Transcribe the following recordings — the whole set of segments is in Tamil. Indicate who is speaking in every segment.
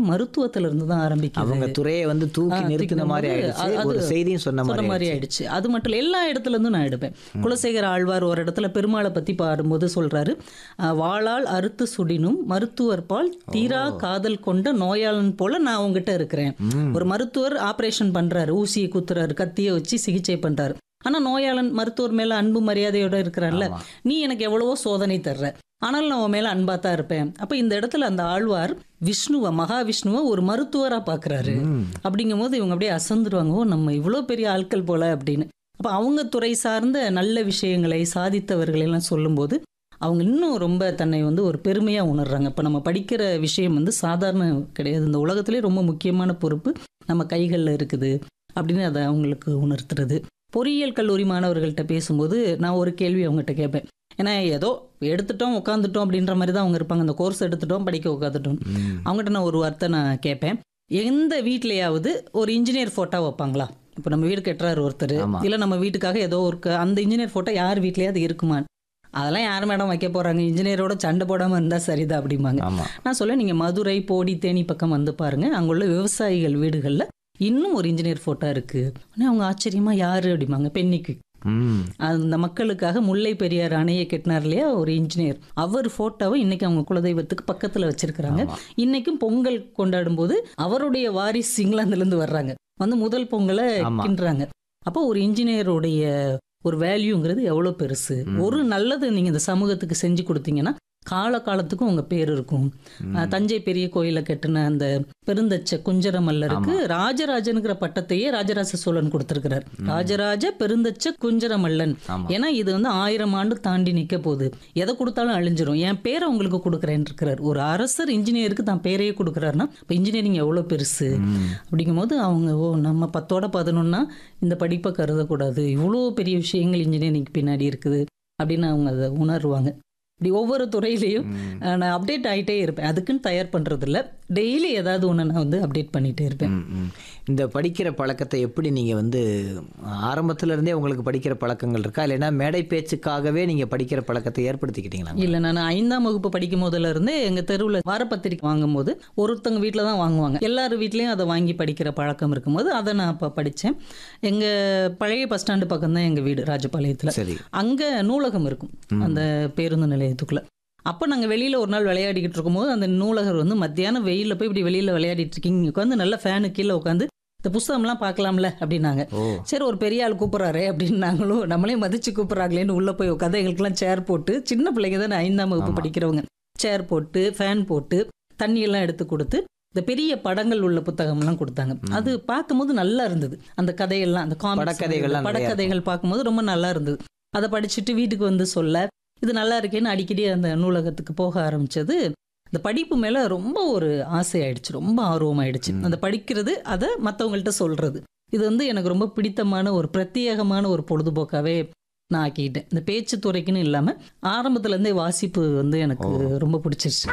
Speaker 1: மருத்துவத்துல இருந்து தான் ஆரம்பிக்குது
Speaker 2: அவங்க துறையை வந்து தூக்கி
Speaker 1: ஆ,
Speaker 2: நிறுத்தின
Speaker 1: தூக்கின
Speaker 2: மாதிரி
Speaker 1: போது
Speaker 2: ஆயிடுச்சு
Speaker 1: அது-
Speaker 2: ஒரு செய்தியும் சொன்ன
Speaker 1: சொன்ன
Speaker 2: மாதிரி
Speaker 1: மாதிரி ஆயிடுச்சு அது மட்டும் இல்லை எல்லா இடத்துல இருந்தும் நான் எடுப்பேன் குலசேகர ஆழ்வார் ஒரு இடத்துல பெருமாளை பத்தி பாடும்போது சொல்றாரு அஹ், வாளால் அறுத்து சுடினும் மருத்துவர் பால் தீரா காதல் கொண்ட நோயாளன் போல நான் உங்ககிட்ட இருக்கிறேன் ஒரு மருத்துவர் ஆபரேஷன் பண்றாரு ஊசியை குத்துறாரு கத்தியை வச்சு சிகிச்சை பண்றாரு ஆனா நோயாளன் மருத்துவர் மேல அன்பு மரியாதையோட இருக்கிறான்ல நீ எனக்கு எவ்வளவோ சோதனை தர்ற ஆனால் நான் உன் மேல அன்பா தான் இருப்பேன் அப்ப இந்த இடத்துல அந்த ஆழ்வார் விஷ்ணுவை மகாவிஷ்ணுவை ஒரு மருத்துவரா பாக்குறாரு அப்படிங்கும் போது இவங்க அப்படியே அசந்துருவாங்க ஓ நம்ம இவ்வளோ பெரிய ஆட்கள் போல அப்படின்னு அப்ப அவங்க துறை சார்ந்த நல்ல விஷயங்களை சாதித்தவர்களை எல்லாம் சொல்லும்போது அவங்க இன்னும் ரொம்ப தன்னை வந்து ஒரு பெருமையா உணர்றாங்க இப்ப நம்ம படிக்கிற விஷயம் வந்து சாதாரண கிடையாது இந்த உலகத்திலே ரொம்ப முக்கியமான பொறுப்பு நம்ம கைகளில் இருக்குது அப்படின்னு அதை அவங்களுக்கு உணர்த்துறது பொறியியல் கல்லூரி மாணவர்கள்ட்ட பேசும்போது நான் ஒரு கேள்வி அவங்ககிட்ட கேட்பேன் ஏன்னா ஏதோ எடுத்துட்டோம் உட்காந்துட்டோம் அப்படின்ற மாதிரி தான் அவங்க இருப்பாங்க அந்த கோர்ஸ் எடுத்துட்டோம் படிக்க உட்காந்துட்டோம்
Speaker 2: ம்.
Speaker 1: அவங்ககிட்ட நான் ஒரு வார்த்தை நான் கேட்பேன் எந்த வீட்லயாவது ஒரு இன்ஜினியர் போட்டோ வைப்பாங்களா இப்போ நம்ம வீடு கட்டுறாரு ஒருத்தர்
Speaker 2: ஆமா.
Speaker 1: இல்ல நம்ம வீட்டுக்காக ஏதோ ஒரு க- அந்த இன்ஜினியர் போட்டோ யார் வீட்லயாவது இருக்குமா அதெல்லாம் யார் மேடம் வைக்க போறாங்க இன்ஜினியரோட சண்டை போடாம இருந்தா சரிதான் அப்படிம்பாங்க
Speaker 2: ஆமா
Speaker 1: நான் சொல்ல நீங்க மதுரை போடி தேனி பக்கம் வந்து பாருங்க அங்குள்ள விவசாயிகள் வீடுகள்ல இன்னும் ஒரு இன்ஜினியர் போட்டோ இருக்கு உடனே அவங்க ஆச்சரியமா யாரு அப்படிம்பாங்க பெண்ணிக்கு
Speaker 2: ம்
Speaker 1: அந்த மக்களுக்காக முல்லை பெரியார் அணையை கட்டினார் இல்லையா ஒரு இன்ஜினியர் அவர் போட்டோவை இன்னைக்கு அவங்க குலதெய்வத்துக்கு பக்கத்துல வச்சிருக்கிறாங்க இன்னைக்கும் பொங்கல் கொண்டாடும் போது அவருடைய வாரிசு இங்கிலாந்துல இருந்து வர்றாங்க வந்து முதல் பொங்கலை
Speaker 2: ஆமா.
Speaker 1: கிண்டுறாங்க அப்போ ஒரு இன்ஜினியருடைய ஒரு வேல்யூங்கிறது எவ்வளவு பெருசு ஒரு நல்லது நீங்க இந்த சமூகத்துக்கு செஞ்சு கொடுத்தீங்கன்னா கால காலத்துக்கும் உங்க பேர் இருக்கும் அஹ், தஞ்சை பெரிய கோயிலை கட்டின அந்த பெருந்தச்ச குஞ்சர மல்லருக்கு ராஜராஜனுங்கிற பட்டத்தையே ராஜராஜ சோழன் கொடுத்திருக்கிறார் ராஜராஜ பெருந்தச்ச குஞ்சர மல்லன்
Speaker 2: ஆமா.
Speaker 1: ஏன்னா இது வந்து ஆயிரம் ஆண்டு தாண்டி நிக்க போகுது எதை கொடுத்தாலும் அழிஞ்சிரும் என் பேரை உங்களுக்கு கொடுக்குறேன்னு இருக்கிறார் ஒரு அரசர் இன்ஜினியருக்கு தான் பேரையே கொடுக்குறாருன்னா இப்போ இன்ஜினியரிங் எவ்வளோ பெருசு அப்படிங்கும்போது அவங்க ஓ நம்ம பத்தோட பதினொன்னா இந்த படிப்பை கருதக்கூடாது இவ்வளோ பெரிய விஷயங்கள் இன்ஜினியரிங் பின்னாடி இருக்குது அப்படின்னு அவங்க அதை உணர்வாங்க இப்படி ஒவ்வொரு துறையிலையும் அஹ், நான் அப்டேட் ஆகிட்டே இருப்பேன் அதுக்குன்னு தயார் பண்றது இல்ல டெய்லி ஏதாவது ஒன்று நான் வந்து அப்டேட் பண்ணிட்டே இருப்பேன்
Speaker 2: ம், ம். இந்த படிக்கிற பழக்கத்தை எப்படி நீங்கள் வந்து ஆரம்பத்துல இருந்தே உங்களுக்கு படிக்கிற பழக்கங்கள் இருக்கா இல்லைன்னா மேடை பேச்சுக்காகவே நீங்கள் படிக்கிற பழக்கத்தை ஏற்படுத்திக்கிட்டீங்களா
Speaker 1: இல்ல நான் ஐந்தாம் வகுப்பு படிக்கும் போதுல இருந்தே எங்க தெருவுல வாரப்பத்திரிக்கை வாங்கும்போது ஒருத்தவங்க வீட்டில் தான் வாங்குவாங்க எல்லார் வீட்லயும் அதை வாங்கி படிக்கிற பழக்கம் இருக்கும்போது அதை நான் அப்ப படிச்சேன் எங்க பழைய பஸ் ஸ்டாண்டு பக்கம் தான் எங்க வீடு ராஜபாளையத்துல
Speaker 2: சரி
Speaker 1: அங்க நூலகம் இருக்கும் அந்த பேருந்து நிலையத்துக்குள்ள அப்போ நாங்கள் வெளியில் ஒரு நாள் விளையாடிக்கிட்டு இருக்கும்போது அந்த நூலகர் வந்து மத்தியானம் வெயிலில் போய் இப்படி வெளியில் விளையாடிட்டு இருக்கீங்க உட்காந்து நல்ல ஃபேனு கீழே உட்காந்து இந்த புஸ்தகம்லாம் பார்க்கலாம்ல அப்படின்னாங்க
Speaker 2: ஓ
Speaker 1: சரி ஒரு பெரிய ஆள் கூப்பிட்றாரே அப்படின்னு நாங்களும் நம்மளே மதிச்சு கூப்பிட்றாங்களேன்னு உள்ளே போய் உட்காந்து எங்களுக்குலாம் சேர் போட்டு சின்ன பிள்ளைங்க தான் ஐந்தாம் வகுப்பு படிக்கிறவங்க சேர் போட்டு ஃபேன் போட்டு தண்ணியெல்லாம் எடுத்து கொடுத்து இந்த பெரிய படங்கள் உள்ள புத்தகம்லாம் கொடுத்தாங்க அது பார்க்கும்போது நல்லா இருந்தது அந்த கதையெல்லாம் அந்த comics
Speaker 2: படக்கதைகள்லாம் நிறைய
Speaker 1: படக்கதைகள் பார்க்கும்போது ரொம்ப நல்லா இருந்தது அதை படிச்சுட்டு வீட்டுக்கு வந்து சொல்ல இது நல்லா இருக்கேன்னு அடிக்கடி அந்த நூலகத்துக்கு போக ஆரம்பிச்சது இந்த படிப்பு மேல ரொம்ப ஒரு ஆசை ஆயிடுச்சு ரொம்ப ஆர்வம் ஆயிடுச்சு அந்த படிக்கிறது அதை மற்றவங்கள்ட்ட சொல்றது இது வந்து எனக்கு ரொம்ப பிடித்தமான ஒரு பிரத்யேகமான ஒரு பொழுதுபோக்காவே நான் ஆக்கிட்டேன் இந்த பேச்சு துறைக்குன்னு இல்லாம ஆரம்பத்துல இருந்தே வாசிப்பு வந்து எனக்கு ரொம்ப பிடிச்சிருச்சு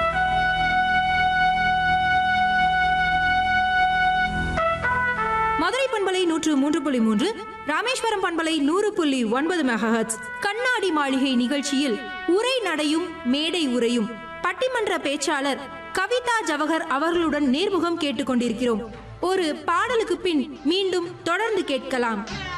Speaker 3: மதுரை பண்பலை நூற்று மூன்று புள்ளி மூன்று ராமேஸ்வரம் பண்பலை நூறு புள்ளி ஒன்பது மெகாஹட்ஸ் கண்ணாடி மாளிகை நிகழ்ச்சியில் உரை நடையும் மேடை உரையும் பட்டிமன்ற பேச்சாளர் கவிதா ஜவஹர் அவர்களுடன் நேர்முகம் கேட்டுக்கொண்டிருக்கிறோம் ஒரு பாடலுக்கு பின் மீண்டும் தொடர்ந்து கேட்கலாம்